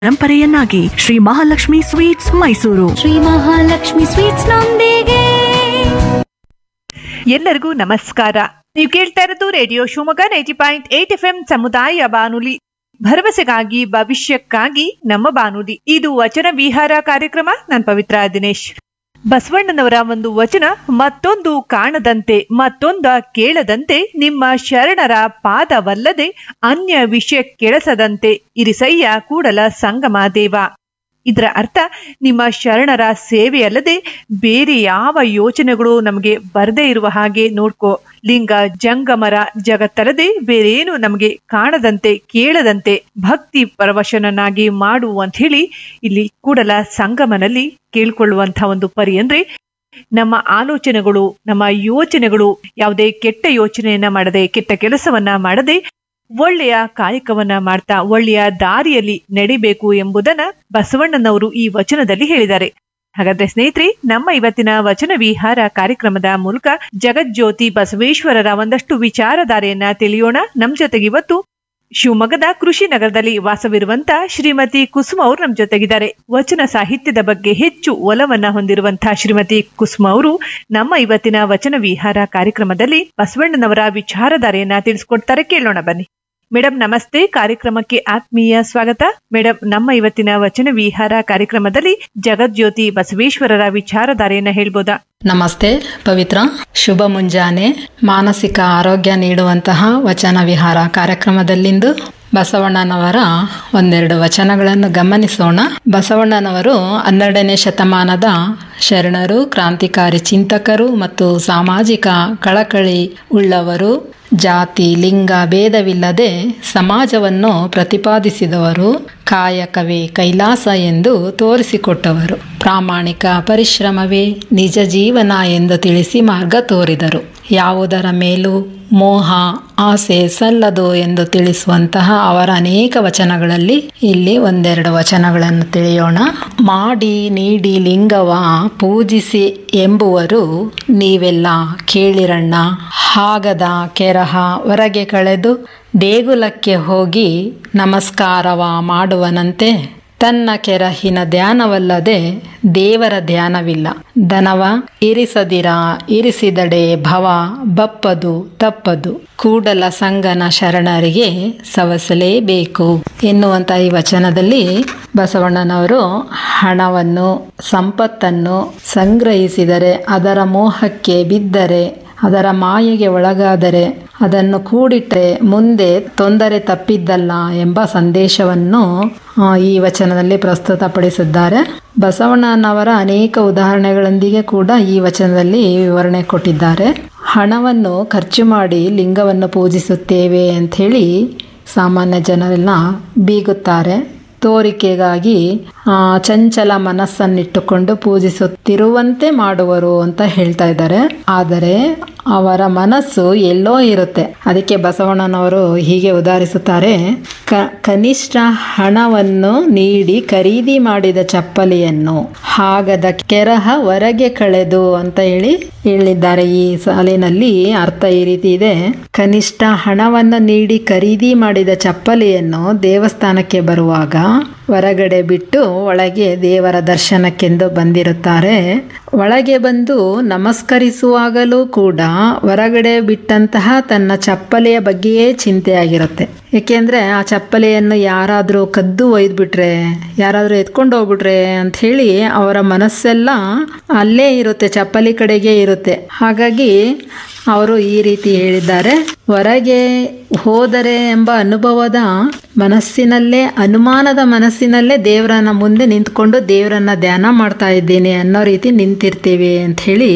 ಪರಂಪರೆಯನ್ನಾಗಿ Shri Mahalakshmi sweets Mysuru Shri Mahalakshmi sweets ನೊಂದಿಗೆ ಎಲ್ಲರಿಗೂ ನಮಸ್ಕಾರ ನೀವು ಕೇಳ್ತಾ ಇರೋದು radio Shivamogga ninety point eight F M ಸಮುದಾಯ ಬಾನುಲಿ ಭರವಸೆಗಾಗಿ ಭವಿಷ್ಯಕ್ಕಾಗಿ ನಮ್ಮ ಬಾನುಲಿ ಇದು ವಚನ ವಿಹಾರ ಕಾರ್ಯಕ್ರಮ ನಾನು ಪವಿತ್ರ ದಿನೇಶ್ ಬಸವಣ್ಣನವರ ಒಂದು ವಚನ ಮತ್ತೊಂದು ಕಾಣದಂತೆ ಮತ್ತೊಂದ ಕೇಳದಂತೆ ನಿಮ್ಮ ಶರಣರ ಪಾದವಲ್ಲದೆ ಅನ್ಯ ವಿಷಯ ಕೆಳಸದಂತೆ ಇರಿಸಯ್ಯ ಕೂಡಲ ಸಂಗಮ ದೇವ ಇದರ ಅರ್ಥ ನಿಮ್ಮ ಶರಣರ ಸೇವೆಯಲ್ಲದೆ ಬೇರೆ ಯಾವ ಯೋಚನೆಗಳು ನಮಗೆ ಬರದೇ ಇರುವ ಹಾಗೆ ನೋಡ್ಕೋ ಲಿಂಗ ಜಂಗಮರ ಜಗತ್ತಲ್ಲದೆ ಬೇರೇನು ನಮಗೆ ಕಾಣದಂತೆ ಕೇಳದಂತೆ ಭಕ್ತಿ ಪರವಶನನ್ನಾಗಿ ಮಾಡು ಅಂತ ಹೇಳಿ ಇಲ್ಲಿ ಕೂಡಲ ಸಂಗಮನಲ್ಲಿ ಕೇಳ್ಕೊಳ್ಳುವಂತಹ ಒಂದು ಪರಿ ಅಂದ್ರೆ ನಮ್ಮ ಆಲೋಚನೆಗಳು ನಮ್ಮ ಯೋಚನೆಗಳು ಯಾವುದೇ ಕೆಟ್ಟ ಯೋಚನೆಯನ್ನ ಮಾಡದೆ ಕೆಟ್ಟ ಕೆಲಸವನ್ನ ಮಾಡದೆ ಒಳ್ಳೆಯ ಕಾಯಕವನ್ನ ಮಾಡ್ತಾ ಒಳ್ಳೆಯ ದಾರಿಯಲ್ಲಿ ನಡಿಬೇಕು ಎಂಬುದನ್ನ ಬಸವಣ್ಣನವರು ಈ ವಚನದಲ್ಲಿ ಹೇಳಿದ್ದಾರೆ ಹಾಗಾದ್ರೆ ಸ್ನೇಹಿತರೆ ನಮ್ಮ ಇವತ್ತಿನ ವಚನ ವಿಹಾರ ಕಾರ್ಯಕ್ರಮದ ಮೂಲಕ ಜಗಜ್ಯೋತಿ ಬಸವೇಶ್ವರರ ಒಂದಷ್ಟು ವಿಚಾರಧಾರೆಯನ್ನ ತಿಳಿಯೋಣ ನಮ್ ಜೊತೆಗೆ ಇವತ್ತು ಶಿವಮೊಗ್ಗದ ಕೃಷಿ ನಗರದಲ್ಲಿ ವಾಸವಿರುವಂತ ಶ್ರೀಮತಿ ಕುಸುಮ ಅವರು ನಮ್ ಜೊತೆಗಿದ್ದಾರೆ ವಚನ ಸಾಹಿತ್ಯದ ಬಗ್ಗೆ ಹೆಚ್ಚು ಒಲವನ್ನ ಹೊಂದಿರುವಂತಹ ಶ್ರೀಮತಿ ಕುಸುಮ ಅವರು ನಮ್ಮ ಇವತ್ತಿನ ವಚನ ವಿಹಾರ ಕಾರ್ಯಕ್ರಮದಲ್ಲಿ ಬಸವಣ್ಣನವರ ವಿಚಾರಧಾರೆಯನ್ನ ತಿಳಿಸ್ಕೊಡ್ತಾರೆ ಕೇಳೋಣ ಬನ್ನಿ ಮೇಡಮ್ ನಮಸ್ತೆ ಕಾರ್ಯಕ್ರಮಕ್ಕೆ ಆತ್ಮೀಯ ಸ್ವಾಗತ ಮೇಡಮ್ ನಮ್ಮ ಇವತ್ತಿನ ವಚನ ವಿಹಾರ ಕಾರ್ಯಕ್ರಮದಲ್ಲಿ ಜಗಜ್ಯೋತಿ ಬಸವೇಶ್ವರರ ವಿಚಾರಧಾರೆಯನ್ನ ಹೇಳ್ಬೋದಾ ನಮಸ್ತೆ ಪವಿತ್ರ ಶುಭ ಮುಂಜಾನೆ ಮಾನಸಿಕ ಆರೋಗ್ಯ ನೀಡುವಂತಹ ವಚನ ವಿಹಾರ ಕಾರ್ಯಕ್ರಮದಲ್ಲಿಂದು ಬಸವಣ್ಣನವರ ಒಂದೆರಡು ವಚನಗಳನ್ನು ಗಮನಿಸೋಣ ಬಸವಣ್ಣನವರು ಹನ್ನೆರಡನೇ ಶತಮಾನದ ಶರಣರು ಕ್ರಾಂತಿಕಾರಿ ಚಿಂತಕರು ಮತ್ತು ಸಾಮಾಜಿಕ ಕಳಕಳಿ ಉಳ್ಳವರು ಜಾತಿ ಲಿಂಗ ಭೇದವಿಲ್ಲದೆ ಸಮಾಜವನ್ನು ಪ್ರತಿಪಾದಿಸಿದವರು ಕಾಯಕವೇ ಕೈಲಾಸ ಎಂದು ತೋರಿಸಿಕೊಟ್ಟವರು ಪ್ರಾಮಾಣಿಕ ಪರಿಶ್ರಮವೇ ನಿಜ ಜೀವನ ಎಂದು ತಿಳಿಸಿ ಮಾರ್ಗ ತೋರಿದರು ಯಾವುದರ ಮೇಲೂ ಮೋಹ ಆಸೆ ಸಲ್ಲದು ಎಂದು ತಿಳಿಸುವಂತಹ ಅವರ ಅನೇಕ ವಚನಗಳಲ್ಲಿ ಇಲ್ಲಿ ಒಂದೆರಡು ವಚನಗಳನ್ನು ತಿಳಿಯೋಣ ಮಾಡಿ ನೀಡಿ ಲಿಂಗವ ಪೂಜಿಸಿ ಎಂಬುವರು ನೀವೆಲ್ಲ ಕೇಳಿರಣ್ಣ ಹಾಗದ ಕೆರಹ ಹೊರಗೆ ಕಳೆದು ದೇಗುಲಕ್ಕೆ ಹೋಗಿ ನಮಸ್ಕಾರವ ಮಾಡುವನಂತೆ ತನ್ನ ಕೆರಹಿನ ಧ್ಯಾನವಲ್ಲದೆ ದೇವರ ಧ್ಯಾನವಿಲ್ಲ ದನವ ಇರಿಸದಿರ ಇರಿಸಿದಡೆ ಭವ ಬಪ್ಪದು ತಪ್ಪದು ಕೂಡಲ ಸಂಗನ ಶರಣರಿಗೆ ಸವಸಲೇಬೇಕು ಎನ್ನುವಂಥ ಈ ವಚನದಲ್ಲಿ ಬಸವಣ್ಣನವರು ಹಣವನ್ನು ಸಂಪತ್ತನ್ನು ಸಂಗ್ರಹಿಸಿದರೆ ಅದರ ಮೋಹಕ್ಕೆ ಬಿದ್ದರೆ ಅದರ ಮಾಯೆಗೆ ಒಳಗಾದರೆ ಅದನ್ನು ಕೂಡಿಟ್ಟರೆ ಮುಂದೆ ತೊಂದರೆ ತಪ್ಪಿದ್ದಲ್ಲ ಎಂಬ ಸಂದೇಶವನ್ನು ಆ, ಈ ವಚನದಲ್ಲಿ ಪ್ರಸ್ತುತಪಡಿಸಿದ್ದಾರೆ ಬಸವಣ್ಣನವರ ಅನೇಕ ಉದಾಹರಣೆಗಳೊಂದಿಗೆ ಕೂಡ ಈ ವಚನದಲ್ಲಿ ವಿವರಣೆ ಕೊಟ್ಟಿದ್ದಾರೆ ಹಣವನ್ನು ಖರ್ಚು ಮಾಡಿ ಲಿಂಗವನ್ನು ಪೂಜಿಸುತ್ತೇವೆ ಅಂಥೇಳಿ ಸಾಮಾನ್ಯ ಜನರೆಲ್ಲ ಬೀಗುತ್ತಾರೆ ತೋರಿಕೆಗಾಗಿ ಆ, ಚಂಚಲ ಮನಸ್ಸನ್ನಿಟ್ಟುಕೊಂಡು ಪೂಜಿಸುತ್ತಿರುವಂತೆ ಮಾಡುವರು ಅಂತ ಹೇಳ್ತಾ ಇದ್ದಾರೆ ಆದರೆ ಅವರ ಮನಸ್ಸು ಎಲ್ಲೋ ಇರುತ್ತೆ ಅದಕ್ಕೆ ಬಸವಣ್ಣನವರು ಹೀಗೆ ಉದಾಹರಿಸುತ್ತಾರೆ ಕ ಕನಿಷ್ಠ ಹಣವನ್ನು ನೀಡಿ ಖರೀದಿ ಮಾಡಿದ ಚಪ್ಪಲಿಯನ್ನು ಹಾಗದ ಕೆರಹ ಹೊರಗೆ ಕಳೆದು ಅಂತ ಹೇಳಿ ಹೇಳಿದ್ದಾರೆ ಈ ಸಾಲಿನಲ್ಲಿ ಅರ್ಥ ಈ ರೀತಿ ಇದೆ ಕನಿಷ್ಠ ಹಣವನ್ನು ನೀಡಿ ಖರೀದಿ ಮಾಡಿದ ಚಪ್ಪಲಿಯನ್ನು ದೇವಸ್ಥಾನಕ್ಕೆ ಬರುವಾಗ ಹೊರಗಡೆ ಬಿಟ್ಟು ಒಳಗೆ ದೇವರ ದರ್ಶನಕ್ಕೆಂದು ಬಂದಿರುತ್ತಾರೆ ಒಳಗೆ ಬಂದು ನಮಸ್ಕರಿಸುವಾಗಲೂ ಕೂಡ ಹೊರಗಡೆ ಬಿಟ್ಟಂತಹ ತನ್ನ ಚಪ್ಪಲಿಯ ಬಗ್ಗೆಯೇ ಚಿಂತೆಯಾಗಿರುತ್ತೆ ಏಕೆಂದರೆ ಆ ಚಪ್ಪಲಿಯನ್ನು ಯಾರಾದರೂ ಕದ್ದು ಒಯ್ದುಬಿಟ್ರೆ ಯಾರಾದರೂ ಎತ್ಕೊಂಡು ಹೋಗ್ಬಿಟ್ರೆ ಅಂತ ಹೇಳಿ ಅವರ ಮನಸ್ಸೆಲ್ಲ ಅಲ್ಲೇ ಇರುತ್ತೆ ಚಪ್ಪಲಿ ಕಡೆಗೆ ಇರುತ್ತೆ ಹಾಗಾಗಿ ಅವರು ಈ ರೀತಿ ಹೇಳಿದ್ದಾರೆ ಹೊರಗೆ ಹೋದರೆ ಎಂಬ ಅನುಭವದ ಮನಸ್ಸಿನಲ್ಲೇ ಅನುಮಾನದ ಮನಸ್ಸಿನಲ್ಲೇ ದೇವರನ್ನ ಮುಂದೆ ನಿಂತ್ಕೊಂಡು ದೇವರನ್ನ ಧ್ಯಾನ ಮಾಡ್ತಾ ಇದ್ದೀನಿ ಅನ್ನೋ ರೀತಿ ನಿಂತಿರ್ತೀವಿ ಅಂತ ಹೇಳಿ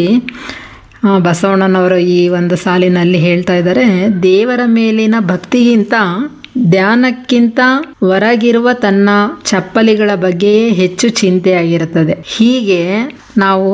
ಆ, ಬಸವಣ್ಣನವರು ಈ ಒಂದು ಸಾಲಿನಲ್ಲಿ ಹೇಳ್ತಾ ಇದ್ದಾರೆ ದೇವರ ಮೇಲಿನ ಭಕ್ತಿಗಿಂತ ಧ್ಯಾನಕ್ಕಿಂತ ಹೊರಗಿರುವ ತನ್ನ ಚಪ್ಪಲಿಗಳ ಬಗ್ಗೆಯೇ ಹೆಚ್ಚು ಚಿಂತೆಯಾಗಿರುತ್ತದೆ ಹೀಗೆ ನಾವು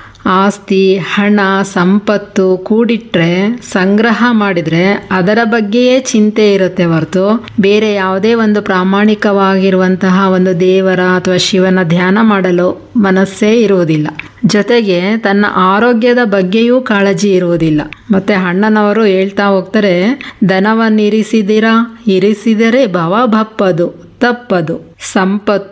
ಆಸ್ತಿ ಹಣ ಸಂಪತ್ತು ಕೂಡಿಟ್ರೆ ಸಂಗ್ರಹ ಮಾಡಿದ್ರೆ ಅದರ ಬಗ್ಗೆಯೇ ಚಿಂತೆ ಇರುತ್ತೆ ಹೊರತು ಬೇರೆ ಯಾವುದೇ ಒಂದು ಪ್ರಾಮಾಣಿಕವಾಗಿರುವಂತಹ ಒಂದು ದೇವರ ಅಥವಾ ಶಿವನ ಧ್ಯಾನ ಮಾಡಲು ಮನಸ್ಸೇ ಇರುವುದಿಲ್ಲ ಜೊತೆಗೆ ತನ್ನ ಆರೋಗ್ಯದ ಬಗ್ಗೆಯೂ ಕಾಳಜಿ ಇರುವುದಿಲ್ಲ ಮತ್ತೆ ಅಣ್ಣನವರು ಹೇಳ್ತಾ ಹೋಗ್ತಾರೆ ದನವನ್ನಿರಿಸಿದಿರ ಇರಿಸಿದರೆ ಭವ ಬಪ್ಪದು ತಪ್ಪದು ಸಂಪತ್ತು